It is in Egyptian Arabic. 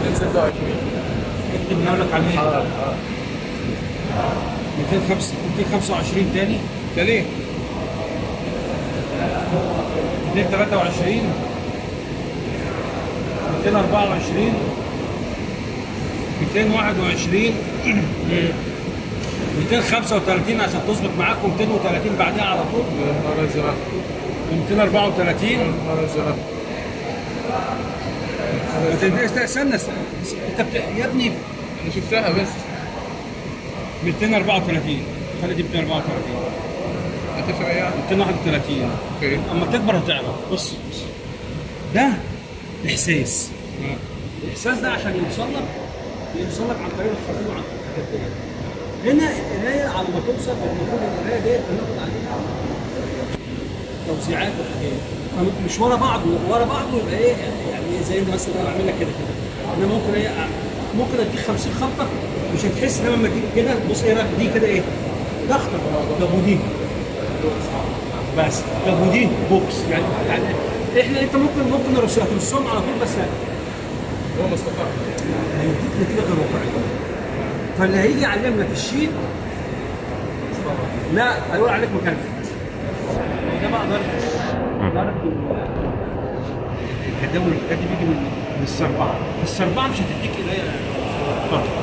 226 اكتب اللي اقول لك عليه اه اه 205 225 تاني ده ليه؟ 223 224 221 235 عشان تظبط معاكم 230 بعدها على طول يا نهار ازرق 234 يا نهار ازرق انت استنى استنى استنى. انت بت... يا ابني انا شفتها بس 234 خلي دي 234 هتفرق ايه يعني؟ 231 اوكي اما تكبر هتعرف بص بص. ده احساس الاحساس ده عشان يوصل لك يوصل لك عن طريق الخرطوم وعن طريق الحاجات دي هنا القرايه على ما توصل المفروض القرايه ديت بناخد عليها توزيعات وحاجات فمش ورا بعض ورا بعض يبقى ايه يعني زي انت مثلا انا بعمل لك كده كده انا ممكن ايه ممكن اديك 50 خبطه مش هتحس ان انا لما اديك كده بص ايه بقى دي كده ايه ضغطه طب ودي بس طب ودي بوكس يعني يعني احنا انت ممكن ممكن نرش- هترسهم على طول بس هو ما استطاع هيديك نتيجه غير واقعيه فاللي هيجي يعلم لك الشيت لا هيقول عليك مكلف ده بقى ضرب ضرب الجداول الحاجات دي بيجي من من السربعه السربعه مش هتديك قرايه